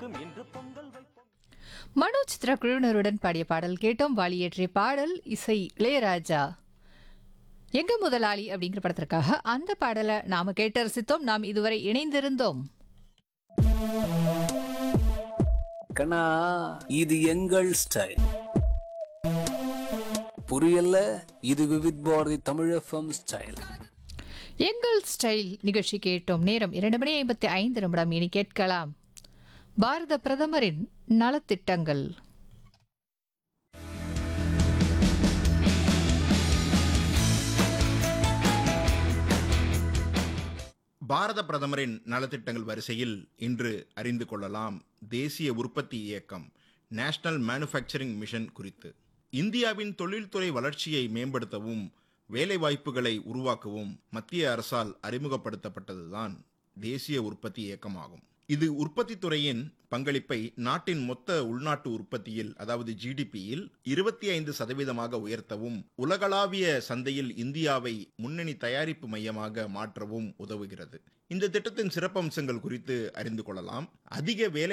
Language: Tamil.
வந்ததும் இன்று பொங்கல் வைப்போம் மனோ சித்ரா குழுவினருடன் பாடிய பாடல் கேட்டோம் வாலி இயற்றிய பாடல் இசை இளையராஜா எங்க முதலாளி அப்படிங்கிற படத்திற்காக அந்த பாடலை நாம கேட்டு ரசித்தோம் நாம் இதுவரை இணைந்திருந்தோம் கண்ணா இது எங்கள் ஸ்டைல் புரியல இது விவித் பாரதி தமிழ் எஃப்எம் ஸ்டைல் எங்கள் ஸ்டைல் நிகழ்ச்சி கேட்டோம் நேரம் இரண்டு மணி ஐம்பத்தி ஐந்து நிமிடம் இனி கேட்கலாம் பாரத பிரதமரின் நலத்திட்டங்கள் பாரத பிரதமரின் நலத்திட்டங்கள் வரிசையில் இன்று அறிந்து கொள்ளலாம் தேசிய உற்பத்தி இயக்கம் நேஷனல் மேனுஃபேக்சரிங் மிஷன் குறித்து இந்தியாவின் தொழில்துறை வளர்ச்சியை மேம்படுத்தவும் வேலைவாய்ப்புகளை உருவாக்கவும் மத்திய அரசால் அறிமுகப்படுத்தப்பட்டதுதான் தேசிய உற்பத்தி இயக்கமாகும் இது உற்பத்தித் துறையின் பங்களிப்பை நாட்டின் மொத்த உள்நாட்டு உற்பத்தியில் அதாவது ஜிடிபியில் இருபத்தி ஐந்து சதவீதமாக உயர்த்தவும் உலகளாவிய சந்தையில் இந்தியாவை முன்னணி தயாரிப்பு மையமாக மாற்றவும் உதவுகிறது இந்த திட்டத்தின் சிறப்பம்சங்கள் குறித்து அறிந்து கொள்ளலாம் அதிக வேலை